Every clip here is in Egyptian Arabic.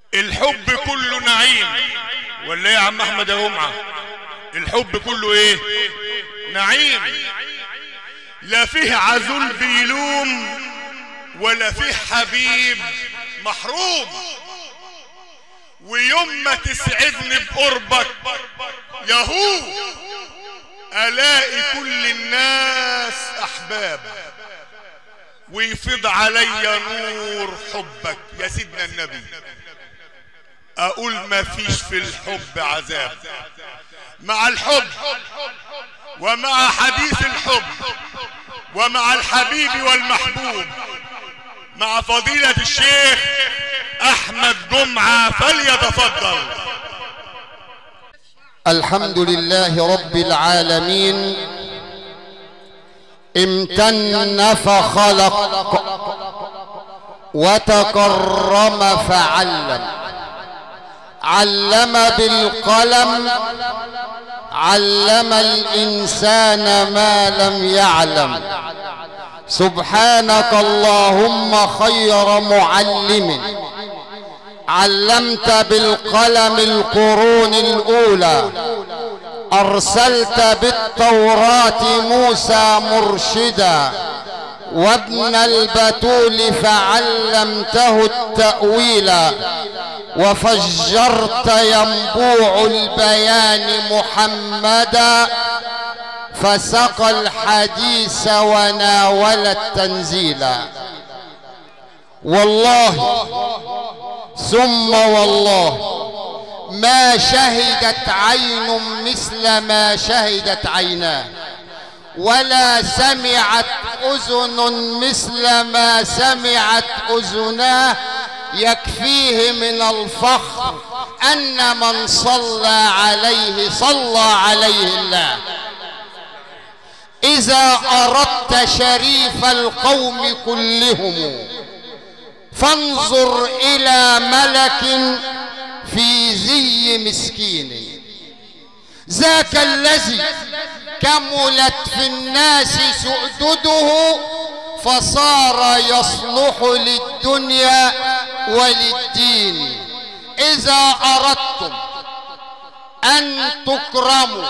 الحب كله نعيم ولا ايه يا عم احمد يا جمعه الحب كله ايه نعيم لا فيه عزول بيلوم ولا فيه حبيب محروم ويوم ما تسعدني بقربك يهو الاقي كل الناس احباب ويفيض عليا نور حبك يا سيدنا النبي اقول ما فيش في الحب عذاب مع الحب ومع حديث الحب ومع الحبيب والمحبوب مع فضيلة الشيخ احمد جمعة فليتفضل الحمد لله رب العالمين امتن فخلق وتكرم فعلم علم بالقلم علم الانسان ما لم يعلم سبحانك اللهم خير معلم علمت بالقلم القرون الاولى ارسلت بالتوراه موسى مرشدا وابن البتول فعلمته التاويل وفجرت ينبوع البيان محمدا فسقى الحديث وناول التنزيل والله ثم والله ما شهدت عين مثل ما شهدت عيناه ولا سمعت اذن مثل ما سمعت اذناه يكفيه من الفخر ان من صلى عليه صلى عليه الله اذا اردت شريف القوم كلهم فانظر الى ملك في زي مسكين ذاك الذي كملت في الناس سؤدده فصار يصلح للدنيا وللدين اذا اردتم ان تكرموا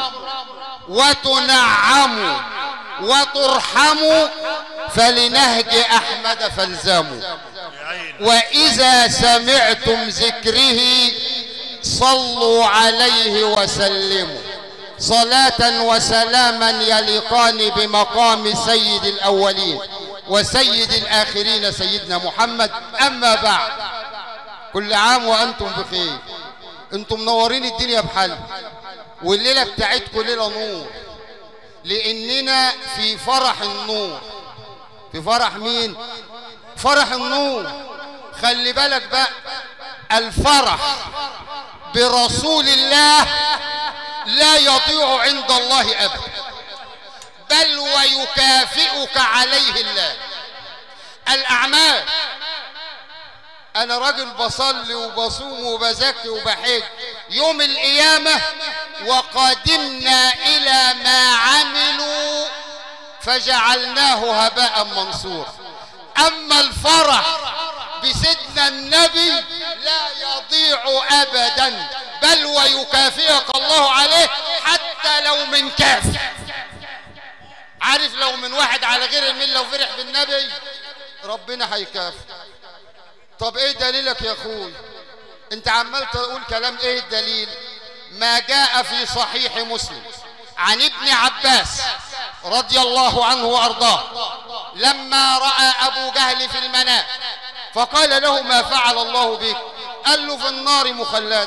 وتنعموا وترحموا فلنهج احمد فالزموا واذا سمعتم ذكره صلوا عليه وسلموا صلاة وسلاما يليقان بمقام سيد الأولين وسيد الآخرين سيدنا محمد أما بعد كل عام وأنتم بخير أنتم منورين الدنيا بحل والليلة بتاعتكم ليلة نور لأننا في فرح النور في فرح مين؟ فرح النور خلي بالك بقى الفرح برسول الله لا يضيع عند الله ابدا بل ويكافئك عليه الله الاعمال انا راجل بصلي وبصوم وبزكي وبحج يوم القيامه وقدمنا الى ما عملوا فجعلناه هباء منصورا اما الفرح بسيدنا النبي لا يضيع ابدا بل ويكافئك الله عليه حتى لو من كافر عارف لو من واحد على غير المله وفرح بالنبي ربنا هيكافئ طب ايه دليلك يا اخوي انت عمال تقول كلام ايه الدليل ما جاء في صحيح مسلم عن ابن عباس رضي الله عنه وارضاه لما راى ابو جهل في المنام فقال له ما فعل الله بك قال له في النار مخلد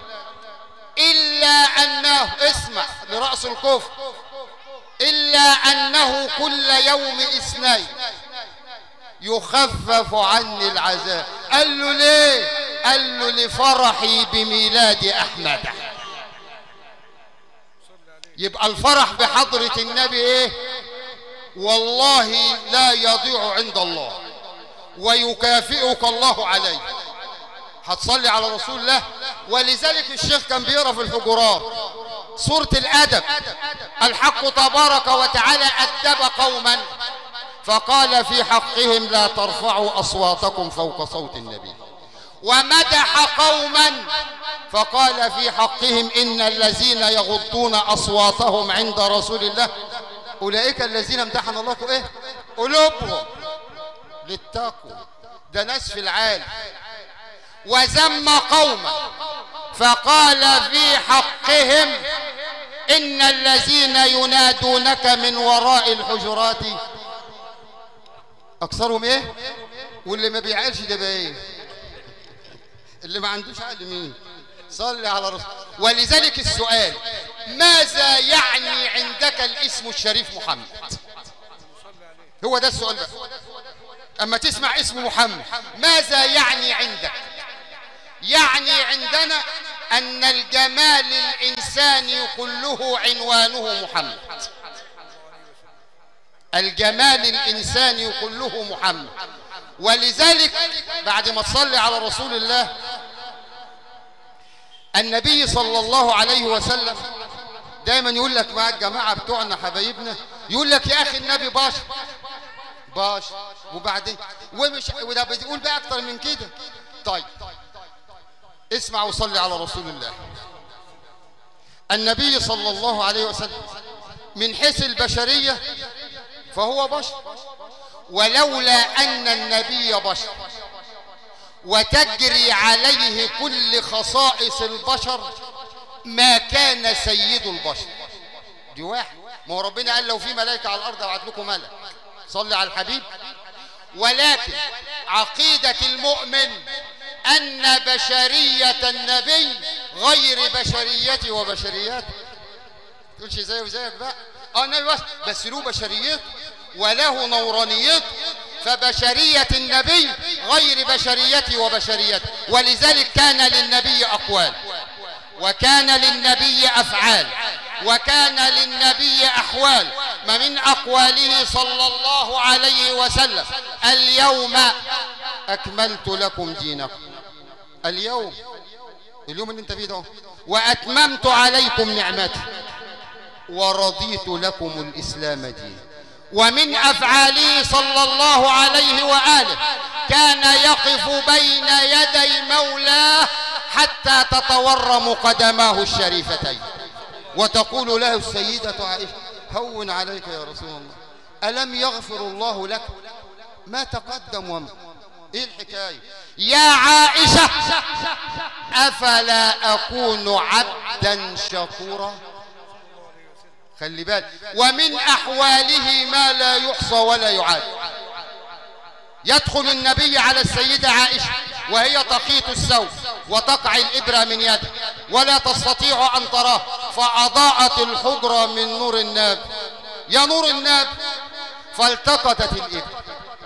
الا انه اسمع لراس الكفر الا انه كل يوم اثنين يخفف عني العذاب قال له ليه قال له لفرحي بميلاد احمد يبقى الفرح بحضرة النبي ايه والله لا يضيع عند الله ويكافئك الله عليه هتصلي على رسول الله ولذلك الشيخ كان بيقرا في الحجرات سورة الأدب الحق تبارك وتعالى أدب قوما فقال في حقهم لا ترفعوا أصواتكم فوق صوت النبي ومدح قوما فقال في حقهم إن الذين يغضون أصواتهم عند رسول الله أولئك الذين امتحن الله إيه قلوبهم للتقوى ده ناس في العالم وذم قوما فقال في حقهم إن الذين ينادونك من وراء الحجرات أكثرهم إيه واللي ما بيعقلش ده بقى إيه اللي ما عندوش عقل مين صلي على رسول ولذلك السؤال ماذا يعني عندك الاسم الشريف محمد هو ده السؤال بقى أما تسمع اسم محمد ماذا يعني عندك يعني عندنا أن الجمال الإنساني كله عنوانه محمد الجمال الإنساني كله محمد ولذلك بعد ما تصلي على رسول الله النبي صلى الله عليه وسلم دايما يقول لك مع الجماعة بتوعنا حبايبنا يقول لك يا أخي النبي باشا باشا وبعدين ومش وده بتقول بقى أكتر من كده طيب اسمع وصلي على رسول الله النبي صلى الله عليه وسلم من حيث البشرية فهو بشر ولولا أن النبي بشر وتجري عليه كل خصائص البشر ما كان سيد البشر دي واحد ما هو ربنا قال لو في ملائكة على الأرض أبعت لكم ملك صلي على الحبيب ولكن عقيدة المؤمن أن بشرية النبي غير بشريتي وبشرياته تقولش زيه وزيك بقى اه النبي بس بس له بشريته وله نورانيته فبشرية النبي غير بشريتي وبشريته ولذلك كان للنبي أقوال وكان للنبي أفعال وكان للنبي أحوال ما من أقواله صلى الله عليه وسلم اليوم أكملت لكم دينكم اليوم اليوم اللي انت فيه ده وأتممت عليكم نعمتي ورضيت لكم الإسلام دينا ومن أفعاله صلى الله عليه وآله كان يقف بين يدي مولاه حتى تتورم قدماه الشريفتين وتقول له السيدة عائشة هون عليك يا رسول الله ألم يغفر الله لك ما تقدم وما ايه الحكاية يا عائشة أفلا أكون عبدا شكورا خلي بالك ومن أحواله ما لا يحصى ولا يعاد يدخل النبي على السيدة عائشة وهي تقيت الثوب وتقع الإبرة من يده ولا تستطيع أن تراه فأضاءت الحجرة من نور الناب يا نور الناب فالتقطت الإبرة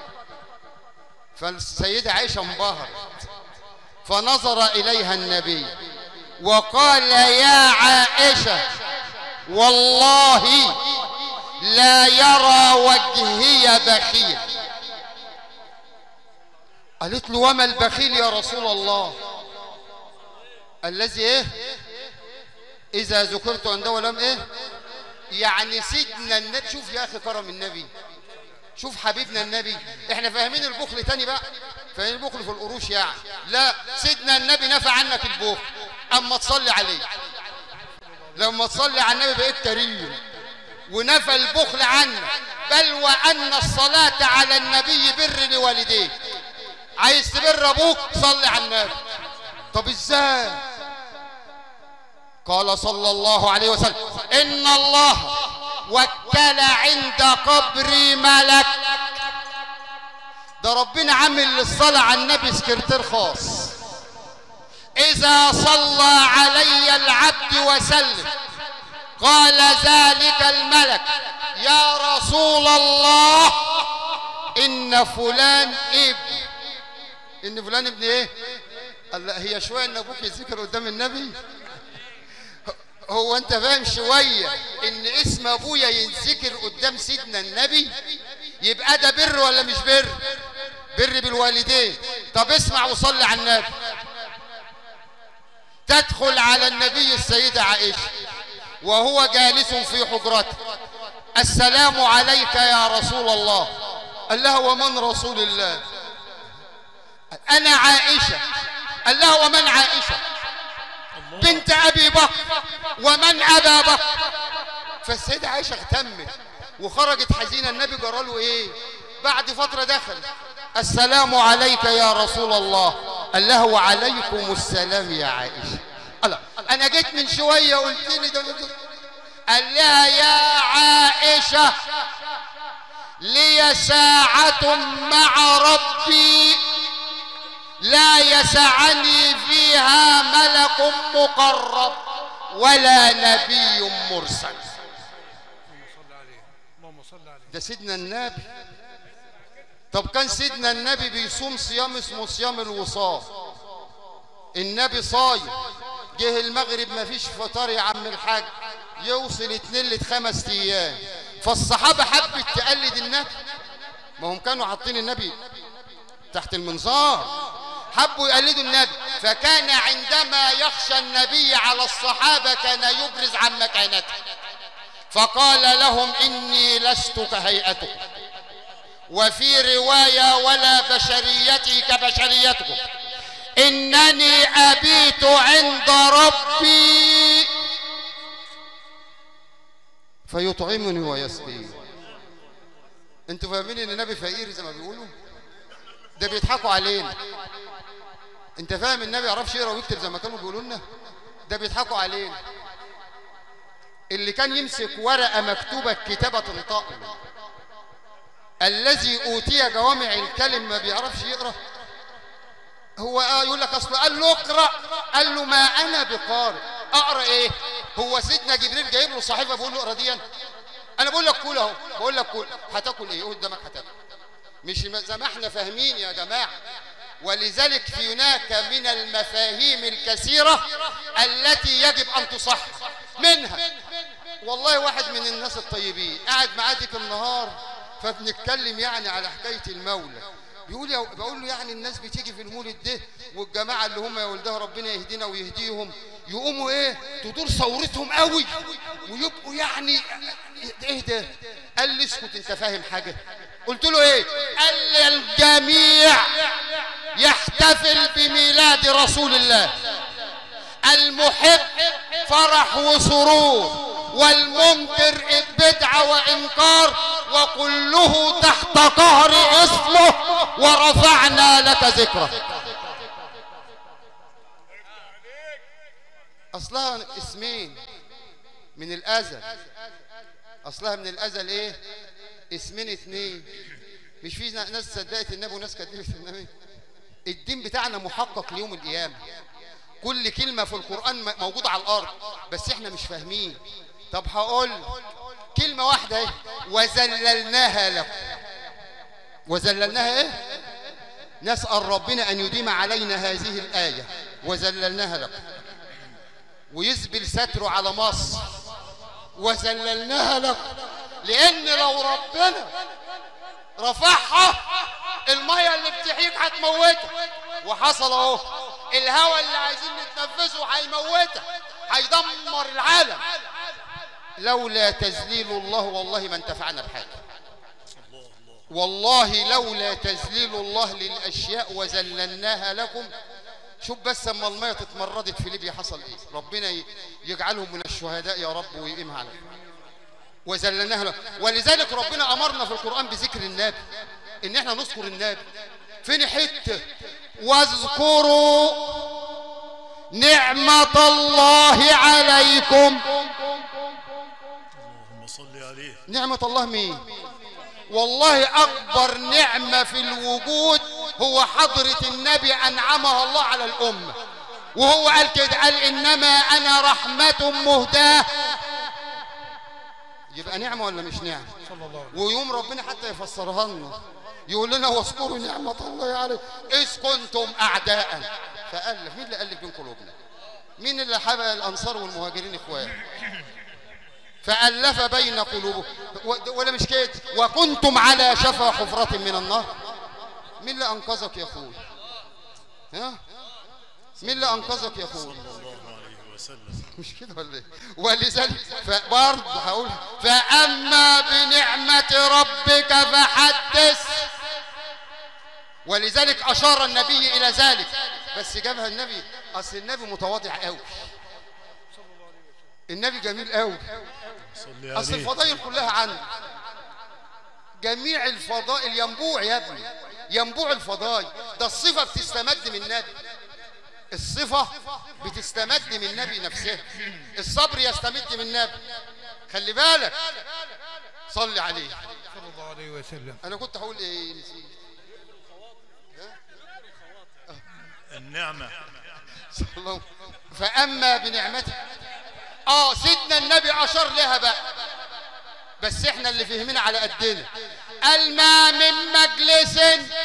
فالسيدة عائشة انبهرت فنظر إليها النبي وقال يا عائشة والله لا يرى وجهي بخيل قالت له وما البخيل يا رسول الله الذي ايه اذا ذكرت عنده ولم ايه يعني سيدنا النبي شوف يا اخي كرم النبي شوف حبيبنا النبي احنا فاهمين البخل تاني بقى فاهمين البخل في القروش يعني لا سيدنا النبي نفى عنك البخل اما تصلي عليه لما تصلي على النبي بقيت كريم ونفى البخل عنك بل وان الصلاه على النبي بر لوالديك عايز تبر ابوك صلي على النبي طب ازاي قال صلى الله عليه وسلم ان الله وكل عند قبري ملك ده ربنا عامل للصلاة على النبي سكرتير خاص إذا صلى علي العبد وسلم قال ذلك الملك يا رسول الله إن فلان ابن إن فلان ابن إيه؟ قال لا هي شوية إن أبوك يذكر قدام النبي هو انت فاهم شوية ان اسم ابويا ينذكر قدام سيدنا النبي يبقى ده بر ولا مش بر بر بالوالدين طب اسمع وصلي على النبي تدخل على النبي السيدة عائشة وهو جالس في حجرته السلام عليك يا رسول الله قال لها ومن رسول الله انا عائشة قال لها ومن عائشة بنت أبي بكر ومن أبا بكر فالسيدة عائشة اغتمت وخرجت حزينة النبي جرى له إيه بعد فترة دخل السلام عليك يا رسول الله قال لها وعليكم السلام يا عائشة الله أنا جيت من شوية قلت لي ده ده- قال لها يا عائشة لي ساعة مع ربي لا يسعني فيها ملك مقرب ولا نبي مرسل اللهم صل عليه اللهم صل عليه ده سيدنا النبي طب كان سيدنا النبي بيصوم صيام اسمه صيام الوصال النبي صايم جه المغرب ما فيش فطار يا عم الحاج يوصل اتنين لخمس ايام فالصحابه حبت تقلد النبي ما هم كانوا حاطين النبي تحت المنظار حبوا يقلدوا النبي فكان عندما يخشى النبي على الصحابه كان يبرز عن مكانته فقال لهم إني لست كهيئتكم وفي رواية ولا بشريتي كبشريتكم إنني أبيت عند ربي فيطعمني ويسقيني انتوا فاهمين ان النبي فقير زي ما بيقولوا ده بيضحكوا علينا انت فاهم النبي يعرفش يقرا ويكتب زي ما كانوا بيقولوا لنا ده بيضحكوا علينا اللي كان يمسك ورقة مكتوبة كتابة تنطق الذي أوتي جوامع الكلم ما بيعرفش يقرأ هو آه يقول لك أصل قال له اقرأ قال له ما أنا بقارئ أقرأ إيه هو سيدنا جبريل جايب له صحيفة بيقول له اقرأ دي أنا بقول لك كل أهو بقول لك كل هتاكل إيه قدامك هتاكل مش زي ما احنا فاهمين يا جماعة ولذلك في هناك من المفاهيم الكثيرة التي يجب أن تصح منها والله واحد من الناس الطيبين قاعد معاك النهار فبنتكلم يعني على حكاية المولى بيقول يا بقول له يعني الناس بتيجي في المولد ده والجماعة اللي هم يا ولده ربنا يهدينا ويهديهم يقوموا ايه تدور ثورتهم قوي ويبقوا يعني ايه ده قال لي اسكت انت فاهم حاجة قلت له ايه قال لي الجميع يحتفل بميلاد رسول الله المحب فرح وسرور والمنكر بدعة وإنكار وكله تحت قهر اسمه ورفعنا لك ذكره أصلها اسمين من الأزل أصلها من الأزل إيه اسمين اتنين مش في ناس صدقت النبي وناس كذبت النبي الدين بتاعنا محقق ليوم القيامة كل كلمة في القرآن م- موجودة على الأرض بس احنا مش فاهمين طب هقول كلمة واحدة ايه وذللناها لكم وذللناها ايه نسأل ربنا أن يديم علينا هذه الآية وذللناها لكم ويسبل ستره على مصر وذللناها لكم لأن لو ربنا رفعها المية اللي بتحيك هتموتك وحصل اهو الهواء اللي عايزين نتنفسه هيموتك هيدمر العالم لولا تذليل الله والله ما انتفعنا بحاجه والله لولا تذليل الله للاشياء وذللناها لكم شوف بس اما الميه اتمردت في ليبيا حصل ايه ربنا ي- يجعلهم من الشهداء يا رب ويقيمها عليهم وذللناها له ولذلك ربنا امرنا في القران بذكر النبي ان احنا نذكر النبي فين حته واذكروا نعمه الله عليكم اللهم صل عليه نعمه الله مين والله اكبر نعمه في الوجود هو حضره النبي انعمها الله على الامه وهو قال كده قال انما انا رحمه مهداه يبقى نعمه ولا مش نعمه صلى الله عليه ويوم ربنا حتى يفسرها لنا يقول لنا واذكروا نعمة الله عليكم إذ كنتم أعداء فألف مين اللي ألف بين قلوبنا مين اللي حبى الأنصار والمهاجرين إخوان فألف بين قلوبهم و- ولا مش كده وكنتم على شفا حفرة من النار مين اللي أنقذك يا أخوي ها مين اللي أنقذك يا أخوي صلى الله عليه وسلم مش كده ولا ايه ولذلك فبرضه هقول فاما بنعمه ربك فحدث ولذلك اشار النبي الى ذلك بس جابها النبي اصل النبي متواضع قوي النبي جميل قوي صلي اصل عليه الفضائل كلها عنه جميع الفضائل ينبوع يا ابني ينبوع الفضائل ده الصفه بتستمد من النبي الصفه بتستمد من النبي نفسه الصبر يستمد من النبي خلي بالك صلي عليه صلى الله عليه وسلم انا كنت هقول ايه نسيت النعمة صلى الله فاما بنعمته اه سيدنا النبي اشار لها بقى بس احنا اللي فهمنا على قدنا قال ما من مجلس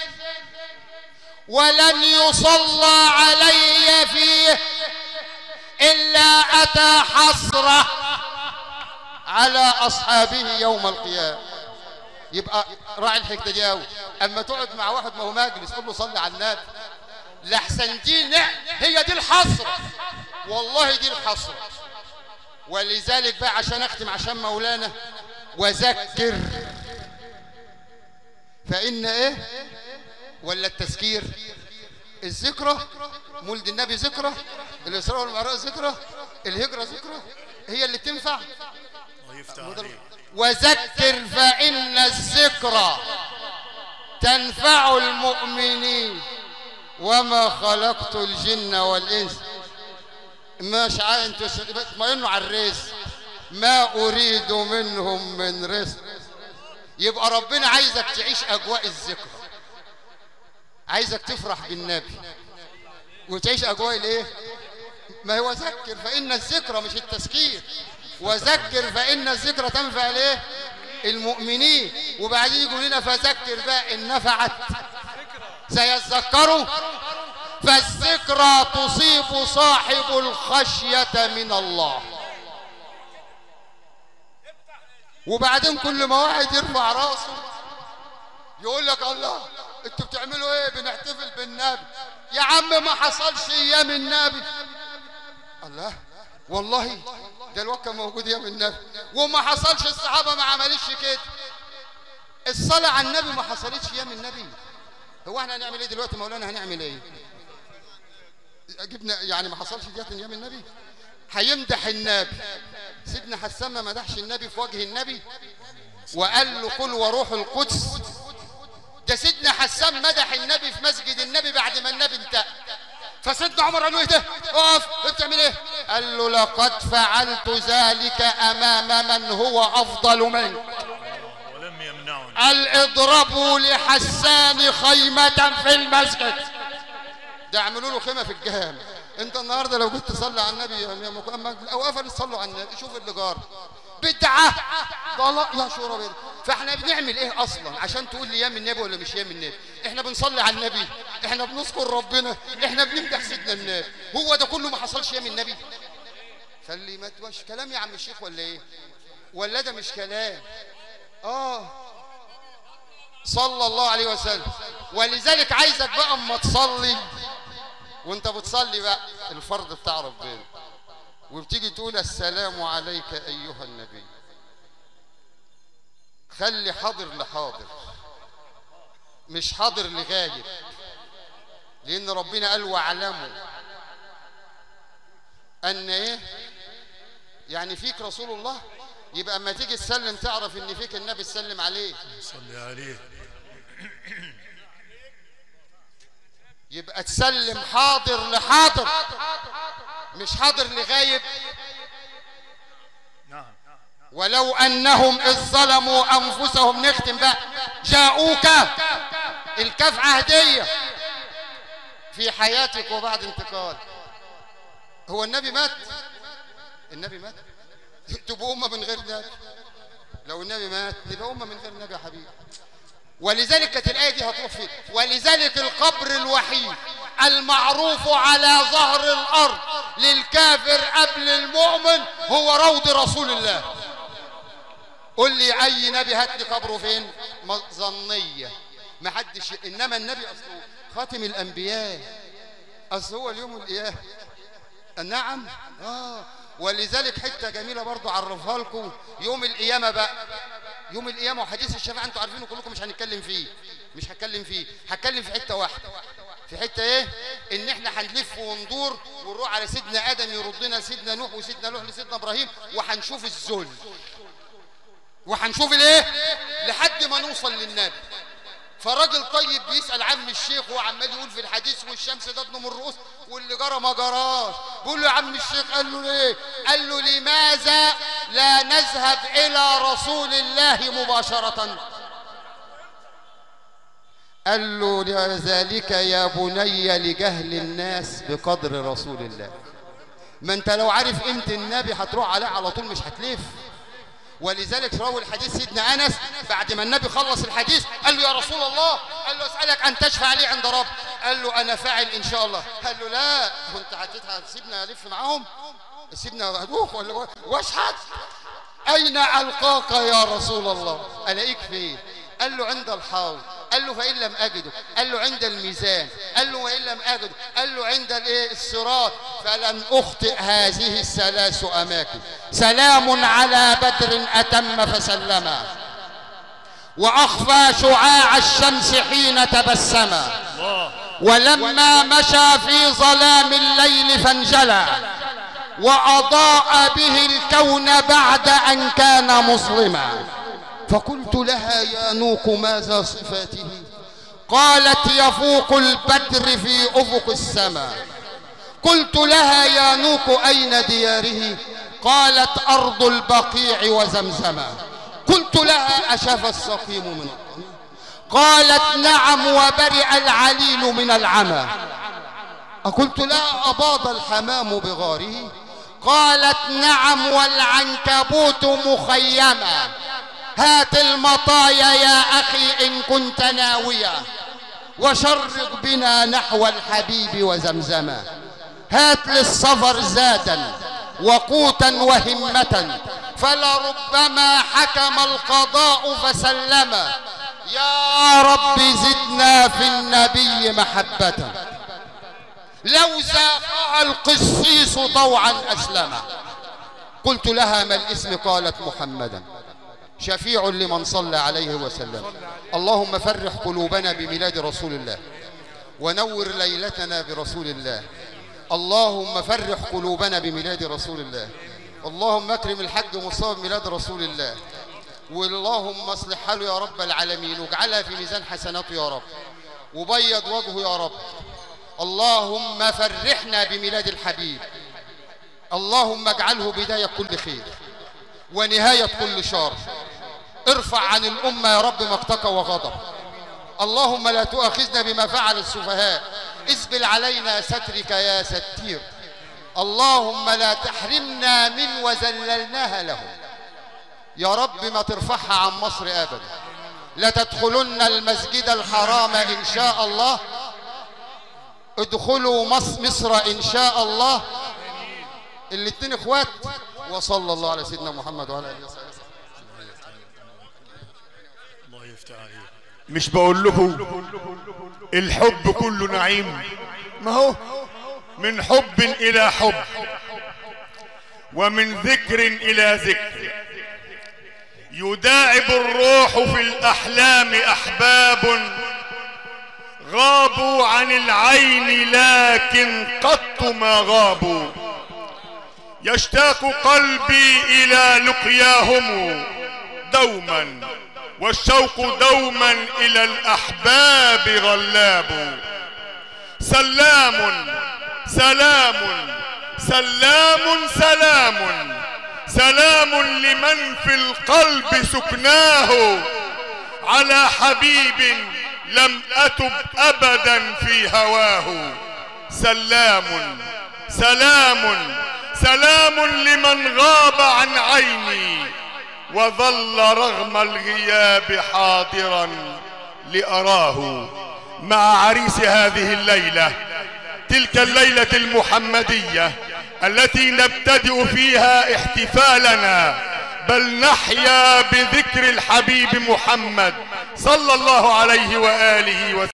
ولن يصلى علي فيه الا اتى حسره على اصحابه يوم القيامه يبقى راعي الحته دي قوي اما تقعد مع واحد ما هو مجلس قول له صلي على النبي لحسن دي نع- هي دي الحسره والله دي الحسره ولذلك بقى عشان اختم عشان مولانا وذكر فان ايه ولا التذكير الذكرى مولد النبي ذكرى الاسراء والمعراج ذكرى الهجره ذكرى هي اللي بتنفع الله يفتح عليك وذكر فإن الذكرى تنفع المؤمنين وما خلقت الجن والإنس مش عايز انتوا اطمئنوا على الرزق ما أريد منهم من رزق يبقى ربنا عايزك تعيش أجواء الذكرى عايزك تفرح بالنبي وتعيش أجواء الإيه؟ ما هو ذكر فإن الذكرى مش التذكير وذكر فإن الذكرى تنفع ليه المؤمنين وبعدين يقول لنا فذكر بقى إن نفعت سيذكروا فالذكرى تصيب صاحب الخشية من الله وبعدين كل ما واحد يرفع راسه يقول لك الله انتوا بتعملوا ايه بنحتفل بالنبي يا عم ما حصلش ايام النبي الله والله ده الوقت كان موجود ايام النبي وما حصلش الصحابه ما عملتش كده الصلاه على النبي ما حصلتش ايام النبي هو احنا هنعمل ايه دلوقتي مولانا هنعمل ايه جبنا يعني ما حصلش ديت ايام النبي هيمدح النبي سيدنا حسان ما مدحش النبي في وجه النبي وقال له قل وروح القدس ده سيدنا حسان مدح النبي في مسجد النبي بعد ما النبي انتهى فسيدنا عمر قال له ايه ده اقف إيه بتعمل ايه قال له لقد فعلت ذلك امام من هو افضل منك ولم يمنعني قال اضربوا لحسان خيمة في المسجد ده اعملوا له خيمة في الجهام انت النهارده لو كنت تصلي على النبي يا مك- اما الاوقاف اللي تصلوا على النبي شوف اللي جار بدعة ضلال يا شورى بدعة فاحنا بنعمل ايه اصلا عشان تقول لي يام النبي ولا مش يام النبي احنا بنصلي على النبي احنا بنذكر ربنا احنا بنمدح سيدنا النبي هو ده كله ما حصلش يام النبي خلي ما تبقاش كلام يا عم الشيخ ولا ايه ولا ده مش كلام اه صلى الله عليه وسلم ولذلك عايزك بقى اما تصلي وانت بتصلي بقى الفرض بتاع ربنا وبتيجي تقول السلام عليك ايها النبي خلي حاضر لحاضر مش حاضر لغايب لان ربنا قال واعلموا ان ايه يعني فيك رسول الله يبقى اما تيجي تسلم تعرف ان فيك النبي تسلم عليه صلي عليه يبقى تسلم حاضر لحاضر مش حاضر لغايب نعم ولو انهم اذ ظلموا انفسهم نختم بقى جاءوك الكاف عهديه في حياتك وبعد انتقال هو النبي مات النبي مات تبقوا امه من غير نبي لو النبي مات نبقى امه من غير نبي يا حبيبي ولذلك كانت الايه دي هتروح فين ولذلك القبر الوحيد المعروف على ظهر الارض للكافر قبل المؤمن هو روض رسول الله قل لي اي نبي هات لي قبره فين ما- ظنيه ما حدش انما النبي اصله خاتم الانبياء اصل هو اليوم القيامه نعم اه ولذلك حته جميله برضو عرفها لكم يوم القيامه بقى يوم القيامه وحديث الشفاعه انتوا عارفينه كلكم مش هنتكلم فيه مش هتكلم فيه هتكلم في حته واحده في حته ايه ان احنا هنلف وندور ونروح على سيدنا ادم يردنا سيدنا نوح وسيدنا نوح لسيدنا ابراهيم وهنشوف الذل وهنشوف الايه لحد ما نوصل للنبي فراجل طيب بيسال عم الشيخ وهو عمال يقول في الحديث والشمس تدنو من الرؤوس واللي جرى ما جراش بيقول له يا عم الشيخ قال له ليه قال له لماذا لا نذهب الى رسول الله مباشره قال له لذلك يا بني لجهل الناس بقدر رسول الله ما انت لو عارف قيمه النبي هتروح عليه على طول مش هتلف ولذلك راوي الحديث سيدنا انس بعد ما النبي خلص الحديث قال له يا رسول الله قال له اسالك ان تشفع لي عند رب قال له انا فاعل ان شاء الله قال له لا كنت هتسيبنا الف معاهم سيبنا ادوخ ولا واشحت اين القاك يا رسول الله الاقيك فين قال له عند الحوض قال له فإن لم أجده قال له عند الميزان قال له وإن لم أجده قال له عند الايه الصراط فلن أخطئ هذه الثلاث أماكن سلام على بدر أتم فسلما وأخفى شعاع الشمس حين تبسما ولما مشى في ظلام الليل فانجلى وأضاء به الكون بعد أن كان مظلما فقلت لها يا نوق ماذا صفاته قالت يفوق البدر في أفق السماء قلت لها يا نوق أين دياره قالت أرض البقيع وزمزما قلت لها أشاف السقيم من قالت نعم وبرئ العليل من العمى أقلت لها أباض الحمام بغاره قالت نعم والعنكبوت مخيما هات المطايا يا أخي إن كنت ناويا وشرق بنا نحو الحبيب وزمزما هات للسفر زادا وقوتا وهمة فلربما حكم القضاء فسلما يا رب زدنا في النبي محبة لو زاقها القسيس طوعا أسلما قلت لها ما الاسم قالت محمدا شفيع لمن صلى عليه وسلم اللهم فرح قلوبنا بميلاد رسول الله ونور ليلتنا برسول الله اللهم فرح قلوبنا بميلاد رسول الله اللهم اكرم الحج مصاب بميلاد رسول الله واللهم اصلح حاله يا رب العالمين واجعلها في ميزان حسناته يا رب وبيض وجهه يا رب اللهم فرحنا بميلاد الحبيب اللهم اجعله بداية كل خير ونهاية كل شر ارفع عن الأمة يا رب مقتك وغضب اللهم لا تؤاخذنا بما فعل السفهاء اسبل علينا سترك يا ستير اللهم لا تحرمنا من وذللناها لهم يا رب ما ترفعها عن مصر أبدا لتدخلن المسجد الحرام إن شاء الله ادخلوا مصر, مصر إن شاء الله الاتنين اخوات وصلى الله على سيدنا محمد وعلى اله وصحبه الله يفتح عليك مش بقول لكم الحب كله نعيم ما هو من حب الى حب ومن ذكر الى ذكر يداعب الروح في الاحلام احباب غابوا عن العين لكن قط ما غابوا يشتاق قلبي الى لقياهم دوما والشوق دوما الى الاحباب غلاب سلام سلام سلام سلام سلام لمن في القلب سكناه على حبيب لم اتب ابدا في هواه سلام سلام سلام لمن غاب عن عيني وظل رغم الغياب حاضرا لأراه مع عريس هذه الليلة تلك الليلة المحمدية التي نبتدئ فيها احتفالنا بل نحيا بذكر الحبيب محمد صلى الله عليه وآله وسلم